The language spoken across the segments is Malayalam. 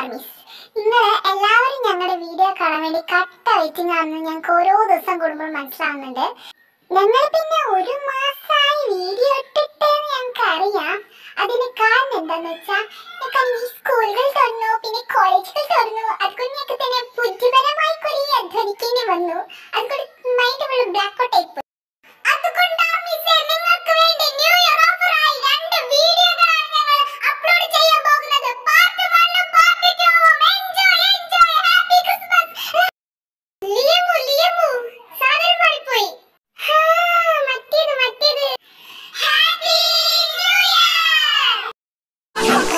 ആർമീസ് ഇന്നലെ എല്ലാവരും ഞങ്ങളുടെ വീഡിയോ കാണാൻ വേണ്ടി കട്ട വെയിറ്റിംഗ് ആണെന്ന് ഞങ്ങൾക്ക് ഓരോ ദിവസം കൂടുമ്പോൾ മനസ്സിലാവുന്നുണ്ട് ഞങ്ങൾ പിന്നെ ഒരു മാസമായി വീഡിയോ ഇട്ടിട്ടെന്ന് ഞങ്ങൾക്ക് അറിയാം അതിന് കാരണം എന്താന്ന് വെച്ചാൽ ഞങ്ങൾക്ക് ഈ സ്കൂളുകൾ തുറന്നു പിന്നെ കോളേജുകൾ തുറന്നു അതുകൊണ്ട് ഞങ്ങൾക്ക് തന്നെ ബുദ്ധിപരമായി കുറേ അധ്വാനിക്കേണ്ടി വന്നു അതുകൊണ്ട് മൈൻഡ് ഫുൾ ബ്ലാക്ക് ഔട്ട് ആയിപ്പോയി അതുകൊണ്ടാണ് മിസ്സേ നിങ്ങൾക്ക് വേണ്ടി ന്യൂ ഇയർ ഓഫറായി രണ്ട് വീഡിയോകളാണ് ഞങ്ങൾ അപ്ലോഡ് ചെയ്യാൻ പോകുന്നത് part 1 part 2 enjoy enjoy happy Christmas ലിയമു ലിയമു സാധനം മാറിപ്പോയി ഹാ, മറ്റേത് മറ്റേത് ഹാപ്പി ന്യൂ ഇയർ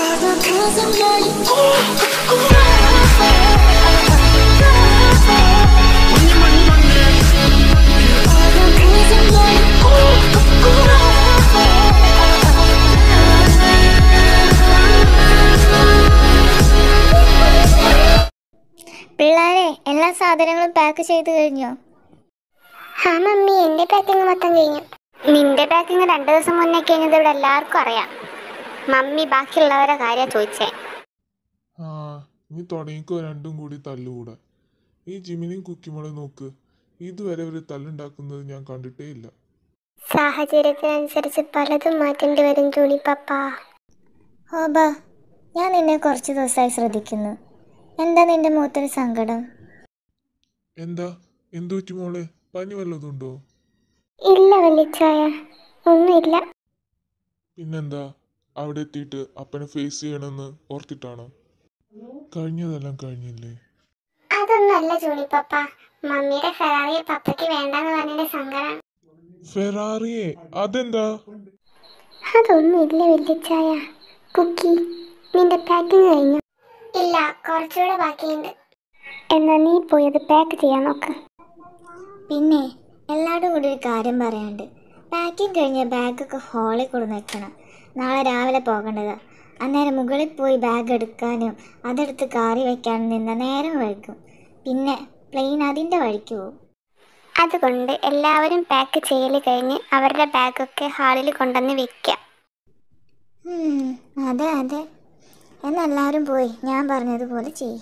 പിള്ളേരെ എല്ലാ സാധനങ്ങളും പാക്ക് ചെയ്ത് കഴിഞ്ഞോ ആ മമ്മി എന്റെ പാക്കിംഗ് മൊത്തം കഴിഞ്ഞു നിന്റെ പാക്കിംഗ് രണ്ടു ദിവസം മുന്നേ കഴിഞ്ഞത് ഇവിടെ എല്ലാവർക്കും അറിയാം മമ്മി ബാക്കിയുള്ളവരെ കാര്യം ചോദിച്ചേ ആ ഇനി തുടങ്ങിക്കോ രണ്ടും കൂടി തല്ലുകൂടാ ഈ ജിമിനിയും കുക്കിമോളെ നോക്ക് ഇതുവരെ ഒരു തല്ലുണ്ടാക്കുന്നത് ഞാൻ കണ്ടിട്ടേ ഇല്ല സാഹചര്യത്തിനനുസരിച്ച് പലതും മാറ്റേണ്ടി വരും ജൂണി പപ്പ ഓബാ ഞാൻ നിന്നെ കുറച്ച് ദിവസമായി ശ്രദ്ധിക്കുന്നു എന്താ നിന്റെ മുഖത്തൊരു സങ്കടം എന്താ എന്തു പറ്റി മോളെ പനി വല്ലതുണ്ടോ ഇല്ല വലിച്ചായ ഒന്നുമില്ല പിന്നെന്താ അവിടെ എത്തിയിട്ട് അപ്പനെ ഫേസ് ചെയ്യണമെന്ന് ഓർത്തിട്ടാണോ കഴിഞ്ഞതെല്ലാം കഴിഞ്ഞില്ലേ അതൊന്നല്ല ജൂണി പപ്പ മമ്മിയുടെ ഫെറാറി പപ്പയ്ക്ക് വേണ്ടെന്ന് പറഞ്ഞതിന്റെ സങ്കടം ഫെറാറിയെ അതെന്താ അതൊന്നുമില്ല വലിച്ചായ കുക്കി നിന്റെ പാക്കിംഗ് കഴിഞ്ഞു ഇല്ല കുറച്ചുകൂടെ ബാക്കിയുണ്ട് എന്നാ നീ പോയി അത് പാക്ക് ചെയ്യാൻ നോക്ക് പിന്നെ എല്ലാവരും കൂടി ഒരു കാര്യം പറയാണ്ട് പാക്കിങ് കഴിഞ്ഞ ബാഗൊക്കെ ഹാളിൽ കൊടുന്ന് വെക്കണം നാളെ രാവിലെ പോകേണ്ടതാ അന്നേരം മുകളിൽ പോയി ബാഗ് എടുക്കാനും അതെടുത്ത് കാറി വെക്കാനും നിന്ന നേരം വൈകും പിന്നെ പ്ലെയിൻ അതിൻ്റെ വഴിക്ക് പോകും അതുകൊണ്ട് എല്ലാവരും പാക്ക് ചെയ്യൽ കഴിഞ്ഞ് അവരുടെ ബാഗൊക്കെ ഹാളിൽ കൊണ്ടുവന്ന് വെക്കാം ഉം, അതെ അതെ എന്നെല്ലാവരും പോയി ഞാൻ പറഞ്ഞതുപോലെ ചെയ്യും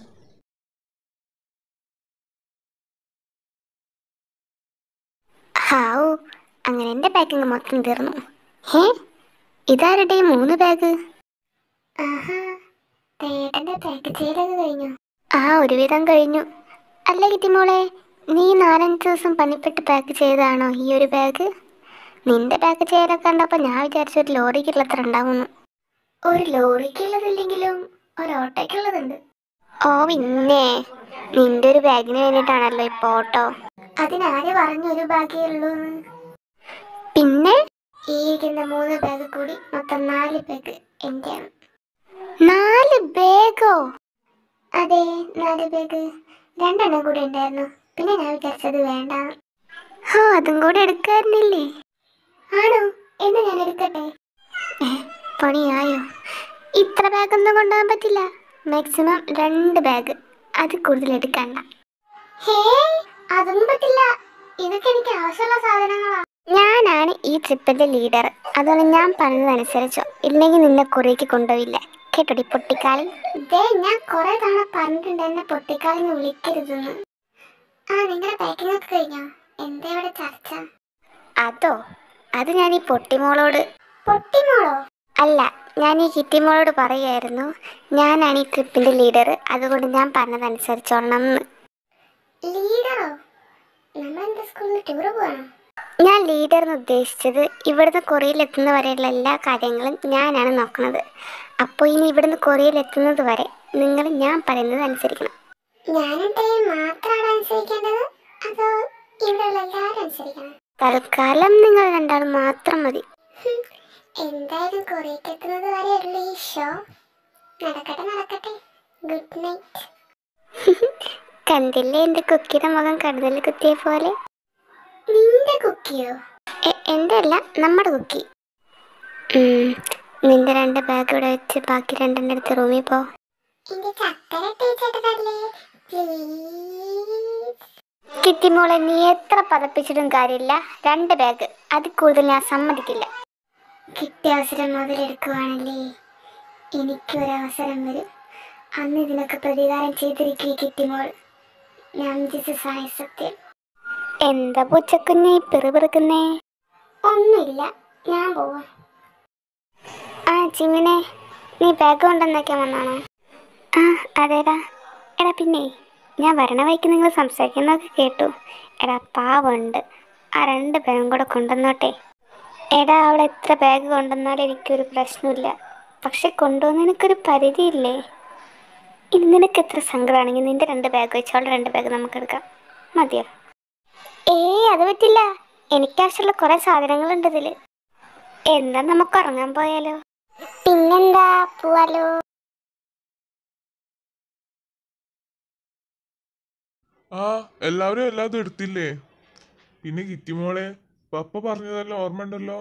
ഹാവു അങ്ങനെ എൻ്റെ പാക്കിങ് മൊത്തം തീർന്നു ഹേ ഇതാരുടെ ഈ മൂന്ന് ബാഗ് തേട്ടൻ്റെ പാക്ക് ചെയ്യലൊക്കെ കഴിഞ്ഞു ആ ഒരുവിധം കഴിഞ്ഞു അല്ല കിറ്റിമോളെ നീ നാലഞ്ച് ദിവസം പണിപ്പെട്ട് പാക്ക് ചെയ്തതാണോ ഈ ഒരു ബാഗ് നിന്റെ പാക്ക് ചെയ്യലൊക്കെ കണ്ടപ്പോൾ ഞാൻ വിചാരിച്ചു ഒരു ലോറിക്കുള്ളത്ര ഉണ്ടാവുന്നു ഒരു ലോറിക്കുള്ളതില്ലെങ്കിലും ഒരു ഓട്ടോയ്ക്കുള്ളതുണ്ട് ഓ പിന്നെ നിന്റെ ഒരു ബാഗിന് വേണ്ടിയിട്ടാണല്ലോ ഇപ്പോൾ ഓട്ടോ അതിനാര് പറഞ്ഞു ഒരു ബാഗേ ഉള്ളൂ പിന്നെ ഈ ഇരിക്കുന്ന മൂന്ന് ബാഗ് കൂടി മൊത്തം നാല് ബാഗ് എന്റെയാണ് നാല് ബാഗോ അതെ നാല് ബാഗ് രണ്ടെണ്ണം കൂടി ഉണ്ടായിരുന്നു പിന്നെ ഞാൻ വിചാരിച്ചത് വേണ്ട ഹോ അതും കൂടി എടുക്കാറുന്നില്ലേ ആണോ എന്ന് ഞാൻ എടുക്കട്ടെ ഏ, പണിയായോ ഇത്ര ബാഗൊന്നും കൊണ്ടുപോകാൻ പറ്റില്ല മാക്സിമം രണ്ട് ബാഗ് അത് കൂടുതൽ എടുക്കണ്ട ഹേ അതൊന്നും പറ്റില്ല ഇതൊക്കെ എനിക്ക് ആവശ്യമുള്ള സാധനങ്ങളാ ഞാനാണ് ഈ ട്രിപ്പിന്റെ ലീഡർ അതുകൊണ്ട് ഞാൻ പറഞ്ഞതനുസരിച്ചോ ഇല്ലെങ്കിൽ നിന്നെ കുറേക്ക് കൊണ്ടുപോയില്ല കേട്ടോടി പൊട്ടിക്കാലി ഞാൻ കുറെ തവണ പറഞ്ഞിട്ടുണ്ട് എന്നെ പൊട്ടിക്കാലിന്ന് വിളിക്കരുതെന്ന് ആ നിങ്ങളുടെ പാക്കിംഗ് ഒക്കെ കഴിഞ്ഞോ എന്താ ഇവിടെ ചർച്ച അതോ അത് ഞാൻ ഈ പൊട്ടിമോളോട് പൊട്ടിമോളോ അല്ല ഞാൻ ഈ കിറ്റിമോളോട് പറയുമായിരുന്നു ഞാനാണ് ഈ ട്രിപ്പിന്റെ ലീഡർ അതുകൊണ്ട് ഞാൻ പറഞ്ഞതനുസരിച്ചോളണം എന്ന് ലീഡറോ നമ്മളെന്താ സ്കൂളിൽ ടൂർ പോകണം ഞാൻ ലീഡർ എന്ന് ഉദ്ദേശിച്ചത് ഇവിടുന്ന് കൊറിയയിൽ എത്തുന്ന വരെയുള്ള എല്ലാ കാര്യങ്ങളും ഞാനാണ് നോക്കുന്നത് അപ്പോൾ ഇനി ഇവിടുന്ന് കൊറിയയിൽ എത്തുന്നത് വരെ നിങ്ങൾ ഞാൻ പറയുന്നത് അനുസരിക്കണം ഞാനിട്ട് മാത്രമാണ് അനുസരിക്കേണ്ടത് അതോ ഇവിടെയുള്ള എല്ലാവരും അനുസരിക്കണം തൽക്കാലം നിങ്ങൾ രണ്ടാളും മാത്രം മതി എന്തായാലും കൊറിയക്ക് എത്തുന്നത് വരെ ഉള്ളൂ ഈ ഷോ നടക്കട്ടെ നടക്കട്ടെ ഗുഡ് നൈറ്റ് കണ്ടില്ലേ എന്റെ കുക്കിയുടെ മുഖം കടന്നൽ കുത്തിയ പോലെ നിന്റെ കുക്കിയോ എന്റെ അല്ല നമ്മുടെ കുക്കി ഉം, നിന്റെ രണ്ട് ബാഗ് ഇവിടെ വെച്ച് ബാക്കി രണ്ടെണ്ണം എടുത്ത് റൂമിൽ പോ കിറ്റിമോളെ നീ എത്ര പതപ്പിച്ചിട്ടും കാര്യമില്ല രണ്ട് ബാഗ് അതിൽ കൂടുതൽ ഞാൻ സമ്മതിക്കില്ല കിട്ടിയ അവസരം മുതലെടുക്കുവാണല്ലേ എനിക്കൊരവസരം വരും അന്ന് ഇതിനൊക്കെ പ്രതികാരം ചെയ്തിരിക്കുക കിട്ടിമോൾ ഞാൻ ജിസസായ സത്യം എന്താ പൂച്ചക്കുഞ്ഞ് പിറുപിറുക്കുന്നേ ഒന്നുമില്ല ഞാൻ പോവാ ആ ചിമിനെ നീ ബാഗ് കൊണ്ടെന്നൊക്കെ വന്നാണോ ആ അതേടാ എടാ പിന്നെ ഞാൻ വരണ വഴിക്ക് നിങ്ങൾ സംസാരിക്കുന്നതൊക്കെ കേട്ടു എടാ പാവുണ്ട് ആ രണ്ട് ബാഗും കൂടെ കൊണ്ടുവന്നോട്ടെ എടാ അവൾ എത്ര ബാഗ് കൊണ്ടുവന്നാലും എനിക്കൊരു പ്രശ്നമില്ല പക്ഷെ കൊണ്ടുവന്നതിനൊരു പരിധിയില്ലേ ഇനി നിനക്ക് എത്ര സങ്കടമാണെങ്കിൽ നിന്റെ രണ്ട് ബാഗ് വെച്ച് അവളുടെ രണ്ട് ബാഗ് നമുക്ക് എടുക്കാം മതിയോ ഏയ് അത് പറ്റില്ല എനിക്കാവശ്യമുള്ള കുറെ സാധനങ്ങളുണ്ട് ഇതില് എന്താ നമുക്ക് ഉറങ്ങാൻ പോയാലോ പിന്നെന്താ പോവാലോ ആ എല്ലാവരും എല്ലാതും എടുത്തില്ലേ പിന്നെ കിറ്റിമോളെ പപ്പ പറഞ്ഞതെല്ലാം ഓർമ്മ ഉണ്ടല്ലോ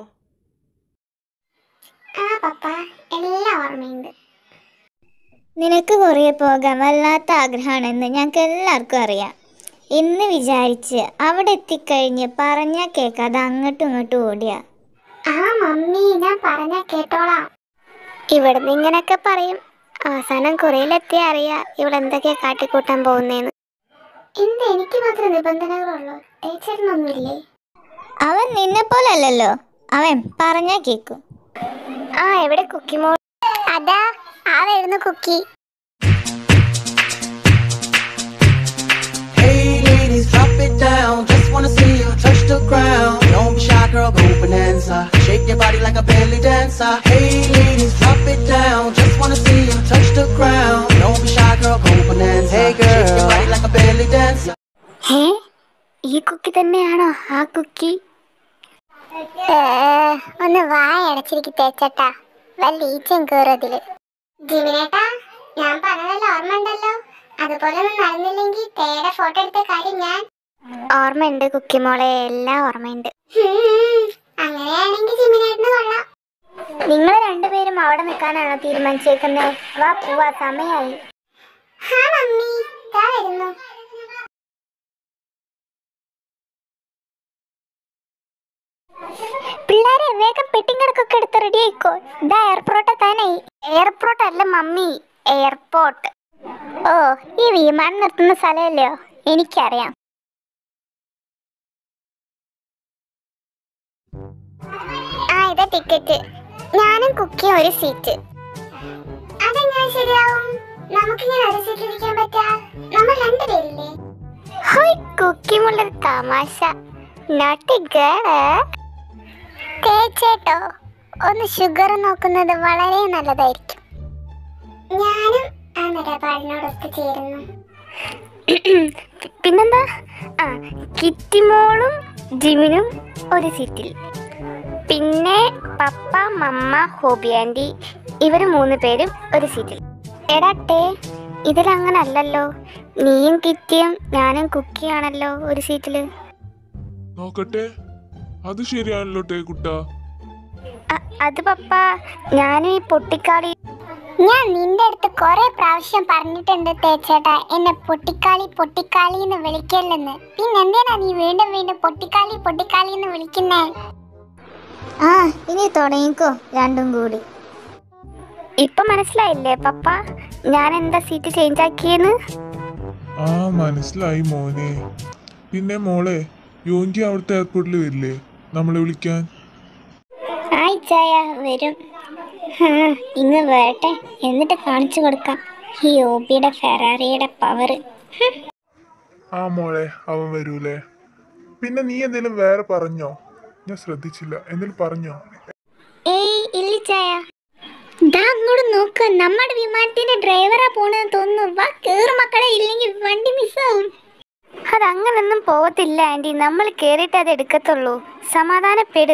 ആ പപ്പ എല്ലാം ഓർമ്മയുണ്ട് നിനക്ക് കുറേ പോകാൻ വല്ലാത്ത ആഗ്രഹമാണെന്ന് ഞങ്ങൾക്ക് എല്ലാവർക്കും അറിയാം എന്ന് വിചാരിച്ച് അവിടെ എത്തിക്കഴിഞ്ഞ് പറഞ്ഞാൽ കേൾക്കാതെ അങ്ങോട്ടും ഇങ്ങോട്ടും ഓടിയ ആ മമ്മി ഞാൻ പറഞ്ഞ കേട്ടോളാം ഇവിടുന്ന് ഇങ്ങനെയൊക്കെ പറയും അവസാനം കുറയിലെത്തിയാ അറിയാ ഇവളെന്തൊക്കെയാ കാട്ടിക്കൂട്ടാൻ പോകുന്നേന്ന് എന്താ എനിക്ക് മാത്രം നിബന്ധനകളുള്ളൂ ടീച്ചറിനൊന്നുമില്ലേ അവൻ നിന്നെ പോലല്ലല്ലോ അവൻ പറഞ്ഞാൽ കേൾക്കും ആ എവിടെ കുക്കി മോൾ അതാ ആ വരുന്നു Kuki Hey ladies, drop it down. Just wanna see you touch the ground. Don't be shy, girl, go bonanza. Shake your body like a belly dancer. Hey ladies, drop it down. Just wanna see you touch the ground. Don't be shy, girl, go bonanza. Hey girl, shake your body like a belly dancer. ഹേ ഈ കുക്കി തന്നെയാണോ ആ കുക്കി ഒന്ന് വായ അടച്ചിരിക്കും തേച്ചട്ടാ വല്ല ഈച്ചയും കേറതില് ജിമിനേട്ടാ ഞാൻ പറഞ്ഞതല്ല ഓർമ്മ ഉണ്ടല്ലോ അതുപോലെ ഒന്നും നടന്നില്ലെങ്കിൽ തേയുടെ ഫോട്ടോ എടുത്ത കാര്യം ഞാൻ ഓർമ്മയുണ്ട് കുക്കി മോളെ എല്ലാം ഓർമ്മയുണ്ട് അങ്ങനെയാണെങ്കിൽ ജിമിനേട്ടന് കൊള്ളാം നിങ്ങൾ രണ്ടുപേരും അവിടെ നിൽക്കാനാണോ തീരുമാനിച്ചേക്കുന്നത് വാ പോവാ സമയായി ഹാ മമ്മി ഇതാ വരുന്നു പിള്ളേരെ വേഗം പെട്ടിങ്ങടക്കൊക്കെ എടുത്ത് റെഡി ആയിക്കോ ഇതാ എയർപോർട്ട് താനേ എയർപോർട്ട് അല്ല മമ്മി എയർപോർട്ട് ഓ ഈ വിമാനം നിർത്തുന്ന സ്ഥലമല്ലയോ എനിക്കറിയാം ആ ഇതാ ടിക്കറ്റ് ഞാനും കുക്കിയും ഒരു സീറ്റ് അതെങ്ങനെ ശരിയാവും നമുക്കിങ്ങനെ ഒരു സീറ്റിൽ ഇരിക്കാൻ പറ്റാ നമ്മൾ രണ്ടുപേരില്ലേ ഹോയ് കുക്കിമുള്ളൊരു തമാശ നോട്ടി ഗേള് തേച്ചേട്ടോ ഒന്ന് ഷുഗർ നോക്കുന്നത് വളരെ നല്ലതായിരിക്കും ഞാനും ആ നിലപാടിനോടൊത്ത് ചേരുന്നു പിന്നെന്താ ആ കിറ്റിമോളും ജിമിനും ഒരു സീറ്റിൽ പിന്നെ പപ്പ മമ്മ ഹോബി ആൻറ്റി ഇവർ മൂന്ന് പേരും ഒരു സീറ്റിൽ എടാട്ടെ ഇതിലങ്ങനെ അല്ലല്ലോ നീയും കിറ്റിയും ഞാനും കുക്കിയാണല്ലോ ഒരു സീറ്റില് നോക്കട്ടെ അത് ശരിയാണല്ലോ ടേ കുട്ടാ അ- അത് പപ്പ ഞാനും ഈ പൊട്ടിക്കാളി ഞാൻ നിന്റെ അടുത്ത് കുറെ പ്രാവശ്യം പറഞ്ഞിട്ടുണ്ട് തേച്ചേട്ടാ എന്നെ പൊട്ടിക്കാളി പൊട്ടിക്കാളി എന്ന് വിളിക്കല്ലെന്ന് പിന്നെ എന്തിനാ നീ വീണ്ടും വീണ്ടും പൊട്ടിക്കാളി പൊട്ടിക്കാളി എന്ന് വിളിക്കുന്നേ ആ ഇനി തുടങ്ങിക്കോ രണ്ടും കൂടി ഇപ്പൊ മനസ്സിലായില്ലേ പപ്പ ഞാൻ എന്താ സീറ്റ് ചേഞ്ച് ആക്കിയെന്ന് ആ മനസ്സിലായി മോനെ പിന്നെ മോളെ യോങ്കി അവിടുത്തെ എയർപോർട്ടിൽ വരില്ലേ നമ്മളെ വിളിക്കാൻ ആയിച്ചായ വരും ആ, ഇന്ന് വരട്ടെ എന്നിട്ട് കാണിച്ചു കൊടുക്കാം ഈ ഓബിയുടെ ഫെറാറിയുടെ പവർ ആ മോളെ അവൻ വരൂലേ പിന്നെ നീ എന്തെങ്കിലും വേറെ പറഞ്ഞോ ഞാൻ ശ്രദ്ധിച്ചില്ല എന്തെങ്കിലും പറഞ്ഞോ ഏയ് ഇല്ലിച്ചായ ദാ അങ്ങോട്ട് നോക്ക് നമ്മുടെ വിമാനത്തിന്റെ ഡ്രൈവറാ പോണെന്ന് തോന്നുന്നു വാ കേറ് മക്കളെ ഇല്ലെങ്കിൽ വണ്ടി മിസ്സാവും അതങ്ങനൊന്നും പോവത്തില്ല ആന്റി നമ്മൾ കേറിയിട്ട് അത് എടുക്കത്തുള്ളൂ സമാധാനപ്പെട്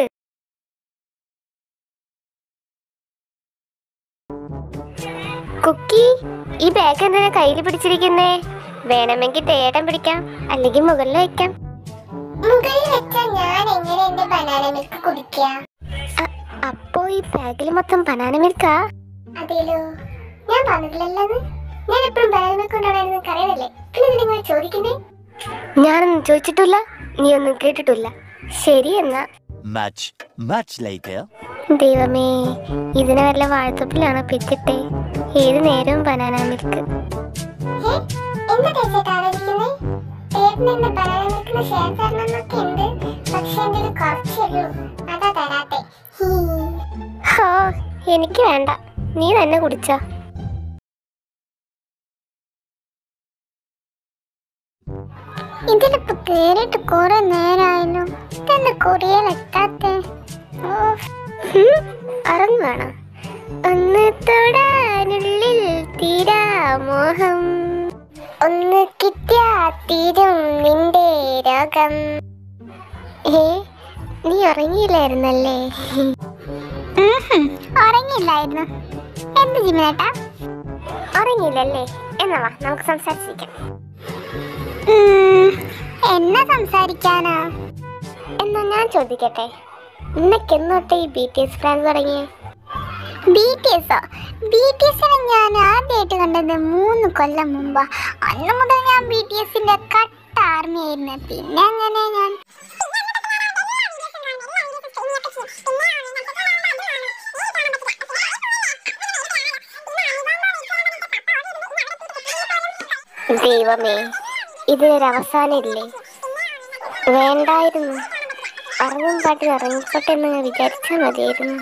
കുക്കി ഈ ബാഗ് എന്തിനാ കയ്യിൽ പിടിച്ചിരിക്കുന്നേ വേണമെങ്കിൽ തേടം പിടിക്കാം അല്ലെങ്കിൽ മുകളിൽ വെക്കാം മുകളിൽ വെച്ചാൽ ഞാൻ എങ്ങനെ എന്റെ ബനാന മിൽക്ക് കുടിക്കാം അപ്പോ ഈ ബാഗിൽ മൊത്തം ബനാന മിൽക്കാ അതേലോ ഞാൻ പറഞ്ഞിട്ടില്ലല്ലോ ഞാൻ എപ്പോഴും ബനാന മിൽക്ക് കൊണ്ടാണെന്ന് അറിയാമല്ലേ പിന്നെ നിങ്ങൾ ചോദിക്കുന്നേ ഞാനൊന്നും ചോദിച്ചിട്ടില്ല നീ ഒന്നും കേട്ടിട്ടില്ല ശരി എന്നാ Much, much later. ദൈവമേ ഇതിനെ വല്ല വാഴത്തൊപ്പിലാണോ പെറ്റിട്ടെ ഏത് നേരവും ബനാന മിൽക്ക് എന്താ ചേട്ടാ ആലോചിക്കുന്നത് ചേട്ടന് എന്റെ ബനാന മിൽക്കിന് ഷെയർ തരണമെന്നൊക്കെ ഉണ്ട് പക്ഷെ എന്റെ കുറച്ചേ ഉള്ളൂ അതാ തരാത്തെ ഹീ. ഹോ എനിക്ക് വേണ്ട നീ തന്നെ കുടിച്ചോ ഇതിലിപ്പോ കേറിയിട്ട് കുറെ നേരമായല്ലോ ഇതെന്താ കൊറിയയിൽ എത്താത്തെ അറിഞ്ഞു വേണം ഒന്ന് തൊടാനുള്ളിൽ തീരാ മോഹം ഒന്ന് കിട്ടിയാ തീരും നിന്റെ രോഗം ഏ നീ ഉറങ്ങിയില്ലായിരുന്നല്ലേ ഉറങ്ങിയില്ലായിരുന്നു എന്ത് ജിമിനേട്ടാ ഉറങ്ങിയില്ലല്ലേ എന്നാ വാ നമുക്ക് സംസാരിച്ചിരിക്കാം എന്നാ സംസാരിക്കാനാ എന്നാ ഞാൻ ചോദിക്കട്ടെ ഇന്നൊക്കെ എന്നോട്ടെ ഈ ബി ടി എസ് ഫാൻ തുടങ്ങിയേ ബി ടി എസോ ബി ടി എസിനെ ഞാൻ ആദ്യമായിട്ട് കണ്ടത് മൂന്ന് കൊല്ലം മുമ്പാ അന്ന് മുതൽ ഞാൻ ബി ടി എസിന്റെ കട്ട ആർമി ആയിരുന്നു പിന്നെ അങ്ങനെ ഞാൻ ദൈവമേ ഇതിനൊരു അവസാനം ഇല്ലേ വേണ്ടായിരുന്നു അറിവും പാട്ടിൽ ഇറങ്ങിക്കോട്ടെ എന്ന് ഞാൻ വിചാരിച്ചാൽ മതിയായിരുന്നു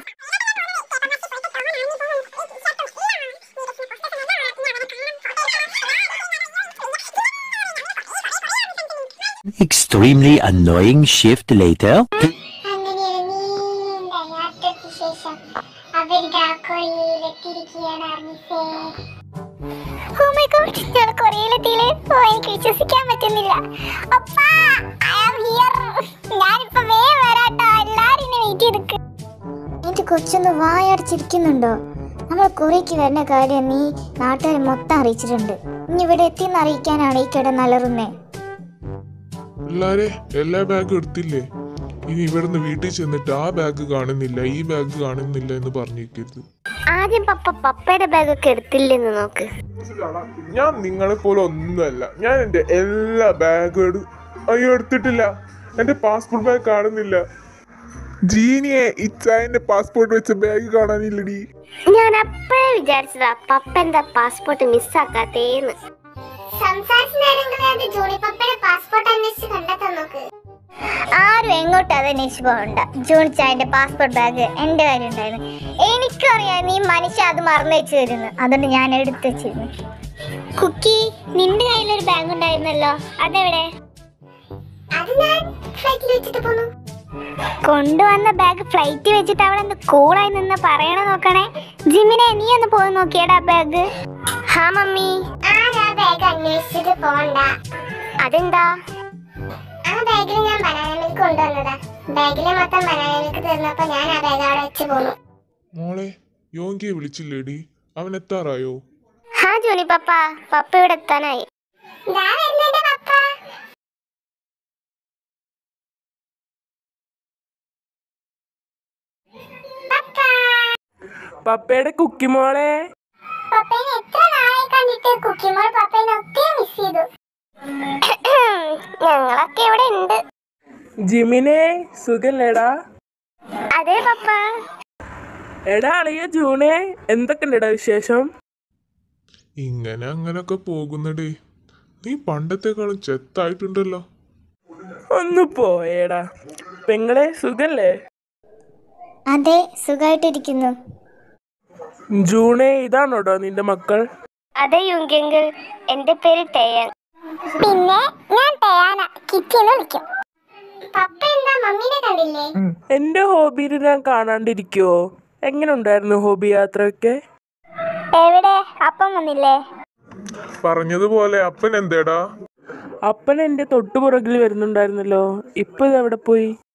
Extremely annoying shift later. അങ്ങനെ ഒരു നീണ്ട യാത്രയ്ക്ക് ശേഷം അവർ ഡാക്കോയിലെത്തിയിരിക്കുകയാണ് ആർമിസേ Oh my God, ഞാൻ കൊറിയയിലെത്തിയില്ലേ ഓ എനിക്ക് വിശ്വസിക്കാൻ പറ്റുന്നില്ല അപ്പാ ഐ ആം ഹിയർ ഞാനിപ്പോ വേഗം വരാട്ടോ എല്ലാരും എന്നെ വെയിറ്റ് ചെയ്തിക്ക് എന്റെ കൊച്ചൊന്ന് വായടച്ചിരിക്കുന്നുണ്ടോ നമ്മൾ കുറേക്ക് വരുന്ന കാര്യം നീ നാട്ടുകാരെ മൊത്തം അറിയിച്ചിട്ടുണ്ട് ഇനി ഇവിടെ എത്തിയെന്ന് അറിയിക്കാനാണ് ഈ കിടന്ന് അലറുന്നേ എല്ലാരെ എല്ലാ ബാഗും എടുത്തില്ലേ ഇനി ഇവിടുന്ന് വീട്ടിൽ ചെന്നിട്ട് ആ ബാഗ് കാണുന്നില്ല ഈ ബാഗ് കാണുന്നില്ല എന്ന് പറഞ്ഞിരിക്കരുത് ആദ്യം പപ്പ പപ്പയുടെ ബാഗൊക്കെ എടുത്തില്ലെന്ന് നോക്ക് ഞാൻ നിങ്ങളെ പോലെ ഒന്നുമല്ല ഞാൻ എൻ്റെ എല്ലാ ബാഗും എടു അയ്യോ എടുത്തിട്ടില്ല എൻ്റെ പാസ്പോർട്ട് ബാഗ് കാണുന്നില്ല ജീനിയെ ഇച്ചായന്റെ പാസ്പോർട്ട് വെച്ച ബാഗ് കാണാനില്ലടി ഞാൻ അപ്പോഴേ വിചാരിച്ചതാ പപ്പ എന്താ പാസ്പോർട്ട് മിസ്സാക്കാത്തേന്ന് സംസാരിച്ച നേരം കളയാതെ ജോണി പപ്പയുടെ പാസ്പോർട്ട് അന്വേഷിച്ച് കണ്ടെത്താൻ നോക്ക് ആരും എങ്ങോട്ടും അത് അന്വേഷിച്ച് പോകണ്ട ജോണിച്ചായന്റെ പാസ്പോർട്ട് ബാഗ് എന്റെ കാര്യം ഉണ്ടായിരുന്നു എനിക്കറിയാം നീ മനുഷ്യ അത് മറന്നു വെച്ച് തരുന്നു അതുകൊണ്ട് ഞാൻ എടുത്തു വെച്ചിരുന്നു കുക്കി നിന്റെ കയ്യിലൊരു ബാഗ് ഉണ്ടായിരുന്നല്ലോ അതെവിടെ അത് ഞാൻ ഫ്ലൈറ്റിൽ വെച്ചിട്ട് പോന്നു കൊണ്ടുവന്ന ബാഗ് ഫ്ലൈറ്റ് വെച്ചിട്ട് അവിടെ എന്ത് കൂളായി നിന്ന് പറയണ നോക്കണേ ജിമിനെ നീ ഒന്ന് പോയി നോക്കിയടാ ബാഗ് ഹാ മമ്മി ആരാ ബാഗ് അന്വേഷിച്ചിട്ട് പോണ്ട അതെന്താ ആ ബാഗിൽ ഞാൻ ബനാന മിൽക്ക് കൊണ്ടുവന്നതാ ബാഗിലെ മൊത്തം ബനാന മിൽക്ക് തീർന്നപ്പോ ഞാൻ ആ ബാഗ് അവിടെ വെച്ച് പോന്നു മോളെ യോങ്കിയെ വിളിച്ചില്ലേടി അവൻ എത്താറായോ ഹാ ജോണി പപ്പ പപ്പ ഇവിടെ എത്താനായി ദാ വരുന്നുണ്ട് പപ്പ പപ്പ പപ്പയുടെ കുക്കിമോളെ പപ്പേനെ എത്ര നാളായി കണ്ടിട്ട് കുക്കിമോൾ പപ്പേനെ ഒത്തിരി മിസ് ചെയ്തു ഞങ്ങളൊക്കെ ഇവിടെ ഉണ്ട് ജിമിനെ സുഖല്ലേടാ അതെ പപ്പ എടാ അളിയ ജൂണേ എന്തൊക്കെയുണ്ടെടാ വിശേഷം ഇങ്ങനെ അങ്ങനൊക്കെ പോകുന്നടേ നീ പണ്ടത്തെക്കാളും ചെത്തായിട്ടുണ്ടല്ലോ ഒന്ന് പോയേടാ പെങ്ങളെ സുഖല്ലേ അതെ സുഖമായിട്ടിരിക്കുന്നു ജൂണേ ഇതാണോടാ നിന്റെ മക്കൾ അതെ യുങ്കെങ്കിൽ എന്റെ പേര് തേയൻ പിന്നെ ഞാൻ തയാന കിറ്റിന്ന് വിളിക്കും പപ്പ എന്താ മമ്മീനെ കണ്ടില്ലേ എന്റെ ഹോബിയിൽ ഞാൻ കാണാണ്ടിരിക്കുവോ എങ്ങനെ ഉണ്ടായിരുന്നു ഹോബി യാത്രയൊക്കെ എവിടെ അപ്പം വന്നില്ലേ പറഞ്ഞതുപോലെ അപ്പൻ എന്തേടാ അപ്പൻ എന്റെ തൊട്ടുപുറകിൽ വരുന്നുണ്ടായിരുന്നല്ലോ ഇപ്പൊ ഇത് എവിടെ പോയി